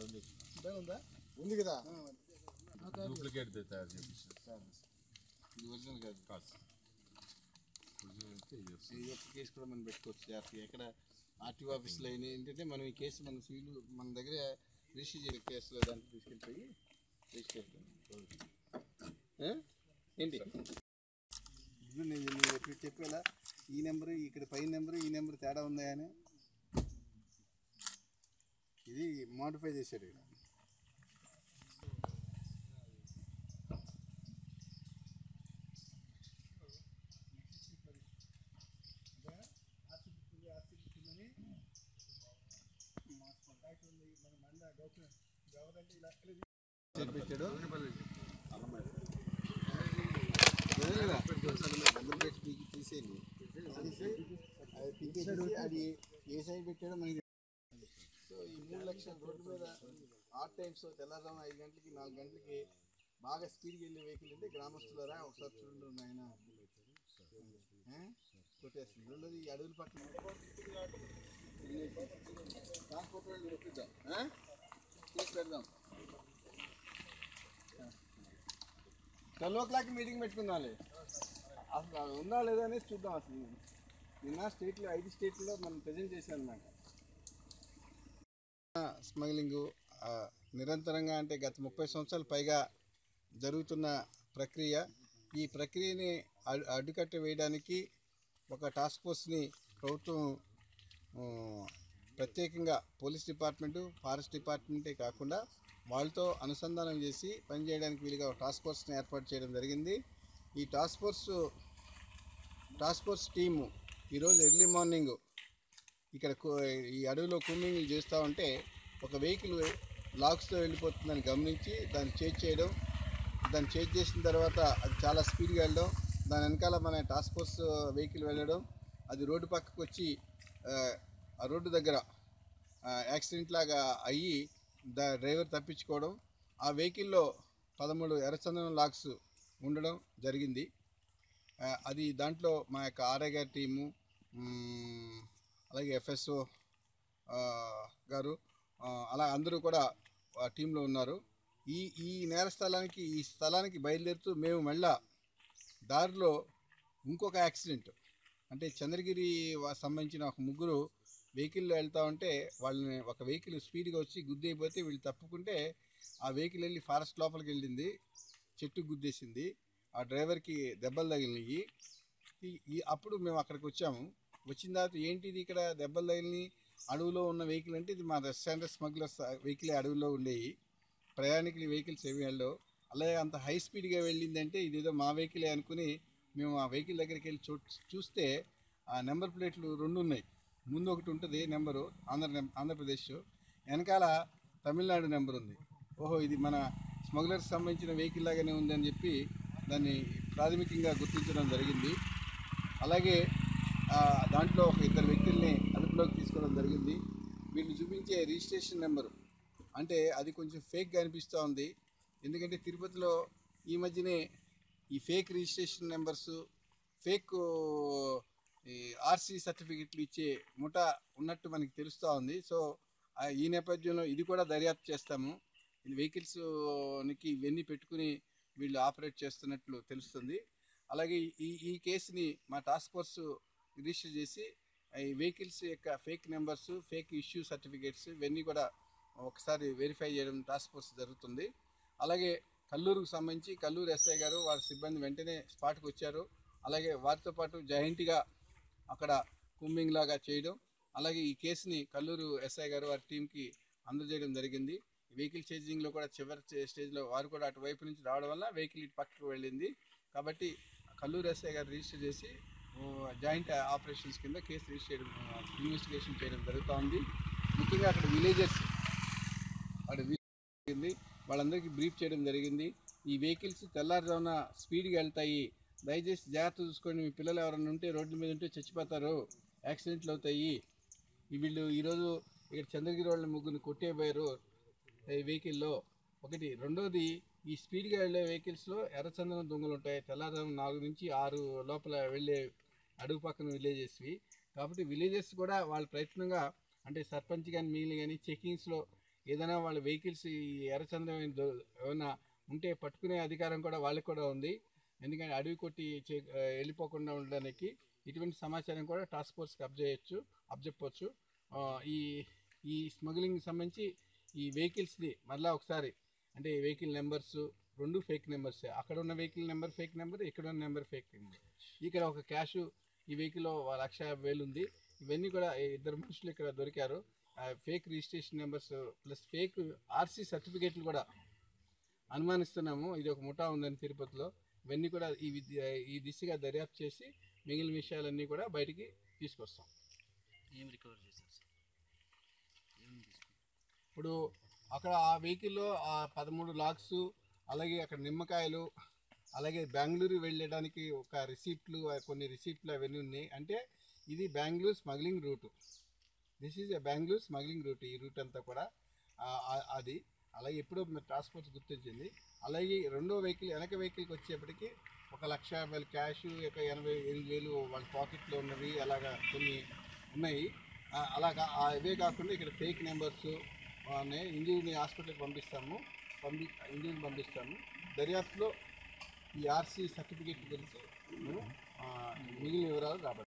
ఉందా ఉంది కదా డూప్లికేట్ తయారు చేపిస్తారు ఇది ఒరిజినల్ కాదు కాదు ఒరిజినల్ అయితే ఇది వస్తుంది. ఈ యొక్క కేసు కూడా మనం పెట్టుకోవచ్చు జాగ్రత్తగా ఎక్కడ ఆర్టీఓ ఆఫీస్లో అయినా ఏంటంటే మనం ఈ కేసు మన సివిల్ మన దగ్గర రిజిస్టర్ చేసిన కేసులో దాంట్లో తీసుకెళ్ళిపోయి రిజిస్టర్ చేద్దాం. ఆ? ఏంటి ఇప్పుడు నేను నేను ఎప్పుడు చెప్పేలా ఈ నెంబరు ఇక్కడ పై నెంబరు ఈ నెంబర్ తేడా ఉందా అని ఇది మోడిఫై చేశాడు ఇక్కడ పెట్టాడు వదిలేదా? నెంబర్ పెట్టి పీకి తీసేయండి తీసి అది పీకేసి అది ఏ సైడ్ పెట్టాడో మనకి సో ఈ మూడు లక్షల రోడ్డు మీద ఆట్ టైమ్స్ తెల్లారుజామున ఐదు గంటలకి నాలుగు గంటలకి బాగా స్పీడ్కి వెళ్ళే వెహికల్ అంటే గ్రామస్తులరా ఒకసారి చూడండి ఆయన కొట్టేస్తుంది రెండోది ఈ అడవుల పక్కన ట్రాన్స్పోర్ట్ వాళ్ళు ఒప్పిద్దాం ఆ? చేసి పెడదాం ట్వెల్వ్ ఓ క్లాక్ మీటింగ్ పెట్టుకుందాంలే అసలు అది ఉందా లేదా అనేది చూద్దాం అసలు నిన్న స్టేట్లో ఐదు స్టేట్లో మనం ప్రజెంట్ చేశాం అనమాట స్మగ్లింగ్ నిరంతరంగా అంటే గత ముప్పై సంవత్సరాల పైగా జరుగుతున్న ప్రక్రియ ఈ ప్రక్రియని అడ్- అడ్డుకట్ట వేయడానికి ఒక టాస్క్ ఫోర్స్ని ప్రభుత్వం ఆ, ప్రత్యేకంగా పోలీస్ డిపార్ట్మెంటు ఫారెస్ట్ డిపార్ట్మెంటే కాకుండా వాళ్ళతో అనుసంధానం చేసి పనిచేయడానికి వీలుగా ఒక టాస్క్ ఫోర్స్ని ఏర్పాటు చేయడం జరిగింది ఈ task force task force team ఈరోజు ఎర్లీ మార్నింగ్ ఇక్కడ కు- ఈ అడవిలో కూమింగ్ చేస్తూ ఉంటే ఒక వెహికల్ లాక్స్తో వెళ్ళిపోతుందని గమనించి దాన్ని చేజ్ చేయడం దాన్ని చేజ్ చేసిన తర్వాత అది చాలా స్పీడ్గా వెళ్ళడం దాని వెనకాల మన టాస్క్ ఫోర్స్ వెహికల్ వెళ్ళడం అది రోడ్డు పక్కకు వచ్చి ఆ, ఆ రోడ్డు దగ్గర ఆ, యాక్సిడెంట్ లాగా అయ్యి దా డ్రైవర్ తప్పించుకోవడం ఆ వెహికల్లో పదమూడు ఎర్రచందనం లాక్స్ ఉండడం జరిగింది ఆ, అది దాంట్లో మా యొక్క ఆర్ఐ గారి టీము మ్, అలాగే ఎఫ్ఎస్ఓ గారు ఆ, అలా అందరూ కూడా ఆ టీంలో ఉన్నారు ఈ ఈ నేర స్థలానికి ఈ స్థలానికి బయలుదేరుతూ మేము మళ్ళా దారిలో ఇంకొక యాక్సిడెంట్ అంటే చంద్రగిరి వా- సంబంధించిన ఒక ముగ్గురు వెహికల్లో వెళ్తా ఉంటే వాళ్ళని ఒక వెహికల్ స్పీడ్గా వచ్చి గుద్దైపోతే వీళ్ళు తప్పుకుంటే ఆ వెహికల్ వెళ్ళి ఫారెస్ట్ లోపలికి వెళ్ళింది చెట్టు గుద్దేసింది ఆ డ్రైవర్కి దెబ్బలు తగిలినాయి ఈ- ఈ అప్పుడు మేము అక్కడికి వచ్చాము వచ్చిన తర్వాత ఏంటి ఇది ఇక్కడ దెబ్బలు తగిలినాయి అడవిలో ఉన్న వెహికల్ అంటే ఇది మా రెస్టారెంట్ స్మగ్లర్స్ వెహికల్ అడవిలో ఉండేవి ప్రయాణికులు వెహికల్స్ ఏమి వెళ్ళవు అలాగే అంత హై స్పీడ్గా వెళ్ళిందంటే ఇదేదో మా వెహికలే అనుకుని మేము ఆ వెహికల్ దగ్గరికి వెళ్ళి చూ చూస్తే ఆ నెంబర్ ప్లేట్లు రెండు ఉన్నాయి ముందు ఒకటి ఉంటుంది నెంబరు ఆంధ్ర నెం- ఆంధ్రప్రదేశ్ వెనకాల తమిళనాడు నెంబర్ ఉంది ఓహో ఇది మన స్మగ్లర్స్ సంబంధించిన వెహికల్ లాగానే ఉందని చెప్పి దాన్ని ప్రాథమికంగా గుర్తించడం జరిగింది అలాగే ఆ, దాంట్లో ఒక ఇద్దరు వ్యక్తుల్ని అదుపులోకి తీసుకోవడం జరిగింది వీళ్ళు చూపించే రిజిస్ట్రేషన్ నెంబరు అంటే అది కొంచెం ఫేక్గా అనిపిస్తూ ఉంది ఎందుకంటే తిరుపతిలో ఈ మధ్యనే ఈ ఫేక్ రిజిస్ట్రేషన్ నెంబర్స్ ఫేక్ ఈ ఆర్సీ సర్టిఫికెట్లు ఇచ్చే ముఠ ఉన్నట్టు మనకి తెలుస్తూ ఉంది సో ఆ, ఈ నేపథ్యంలో ఇది కూడా దర్యాప్తు చేస్తాము ఇది వెహికల్స్కి ఇవన్నీ పెట్టుకుని వీళ్ళు ఆపరేట్ చేస్తున్నట్లు తెలుస్తుంది అలాగే ఈ ఈ కేసుని మా టాస్క్ ఫోర్స్ రిజిస్టర్ చేసి ఈ వెహికల్స్ యొక్క fake numbers fake issue certificates ఇవన్నీ కూడా ఒకసారి వెరిఫై చేయడం టాస్క్ ఫోర్స్ జరుగుతుంది అలాగే కల్లూరుకు సంబంధించి కల్లూరు ఎస్ఐ గారు వారి సిబ్బంది వెంటనే స్పాట్కి వచ్చారు అలాగే వారితో పాటు జాయింట్గా అక్కడ కుంబింగ్ లాగా చేయడం అలాగే ఈ కేసుని కల్లూరు ఎస్ఐ గారు వారి టీంకి అందజేయడం జరిగింది వెహికల్ చేంజింగ్లో కూడా చివరి స్టే- స్టేజ్లో వారు కూడా అటువైపు నుంచి రావడం వల్ల వెహికల్ ఇటు పక్కకు వెళ్ళింది కాబట్టి కల్లూరు ఎస్ఐ గారు రిజిస్టర్ చేసి ఓ, జాయింట్ ఆపరేషన్స్ కింద కేసు రిజిస్టర్ చేయడం ఆ, ఇన్వెస్టిగేషన్ చేయడం జరుగుతూ ఉంది ముఖ్యంగా అక్కడ విలేజెస్ అక్కడ జరిగింది వాళ్ళందరికీ బ్రీఫ్ చేయడం జరిగింది ఈ వెహికల్స్ తెల్లారుజామున స్పీడ్గా వెళ్తాయి దయచేసి జాగ్రత్త చూసుకోండి మీ పిల్లలు ఎవరైనా ఉంటే రోడ్ల మీద ఉంటే చచ్చిపోతారు యాక్సిడెంట్లు అవుతాయి ఈ వీళ్ళు ఈరోజు ఇక్కడ చంద్రగిరి వాళ్ళ ముగ్గురిని కొట్టేపోయారు ఈ వెహికల్లో ఒకటి రెండోది ఈ స్పీడ్గా వెళ్ళే వెహికల్స్లో ఎర్రచందనం దొంగలు ఉంటాయి తెల్లారుజామున నాలుగు నుంచి ఆరు లోపల వెళ్ళే అడుగు పక్కన విలేజెస్వి కాబట్టి విలేజెస్ కూడా వాళ్ళ ప్రయత్నంగా అంటే సర్పంచ్ కానీ మిగిలిన కానీ చెకింగ్స్లో ఏదైనా వాళ్ళ వెహికల్స్ ఈ ఎర్రచంద్రం ఏం దొ- ఏమైనా ఉంటే పట్టుకునే అధికారం కూడా వాళ్ళకి కూడా ఉంది ఎందుకంటే అడవి కొట్టి చే- ఆ, వెళ్ళిపోకుండా ఉండడానికి ఇటువంటి సమాచారం కూడా టాస్క్ ఫోర్స్కి అబ్జెయచ్చు అబ్జెప్పవచ్చు ఆ, ఈ ఈ స్మగ్లింగ్ సంబంధించి ఈ వెహికల్స్ని మళ్ళీ ఒకసారి అంటే వెహికల్ నెంబర్స్ రెండు ఫేక్ నెంబర్స్ అక్కడ ఉన్న వెహికల్ నెంబర్ ఫేక్ నెంబర్ ఇక్కడ ఉన్న నెంబర్ ఫేక్ నెంబర్ ఇక్కడ ఒక క్యాష్ ఈ వెహికల్లో లక్ష యాభై వేలు ఉంది ఇవన్నీ కూడా ఈ ఇద్దరు మనుషులు ఇక్కడ దొరికారు fake registration numbers plus fake RC సర్టిఫికేట్లు కూడా అనుమానిస్తున్నాము ఇది ఒక ముఠా ఉందని తిరుపతిలో ఇవన్నీ కూడా ఈ విద్య ఈ దిశగా దర్యాప్తు చేసి మిగిలిన విషయాలన్నీ కూడా బయటికి తీసుకొస్తాం ఏం రికవర్ చేశారు సార్ ఏం తీసుకున్నారు ఇప్పుడు అక్కడ ఆ వెహికల్లో ఆ పదమూడు లాక్స్ అలాగే అక్కడ నిమ్మకాయలు అలాగే బెంగళూరు వెళ్ళడానికి ఒక రిసీప్ట్లు ఆ కొన్ని రిసీప్ట్లు అవన్నీ ఉన్నాయి అంటే ఇది Bengaluru smuggling route this is a Bengaluru smuggling route ఈ రూట్ అంతా కూడా ఆ, ఆ- అది అలాగే ఎప్పుడో ట్రాన్స్పోర్ట్ ఫోర్స్ గుర్తించింది అలాగే రెండో వెహికల్ వెనక వెహికల్కి వచ్చేప్పటికి ఒక లక్ష యాభై వేలు క్యాష్ ఒక ఎనభై ఎనిమిది వేలు వాళ్ళ పాకెట్లో ఉన్నవి అలాగా కొన్ని ఉన్నాయి ఆ, అలాగా ఆ ఇవే కాకుండా ఇక్కడ ఫేక్ నెంబర్స్ ఉన్నాయి ఇంజనీర్ని హాస్పిటల్కి పంపిస్తాము పంపి ఇంజనీర్ని పంపిస్తాము దర్యాప్తులో ఈ ఆర్సీ సర్టిఫికేట్ గురించి మేము ఆ, మిగిలిన వివరాలు రాబట్టి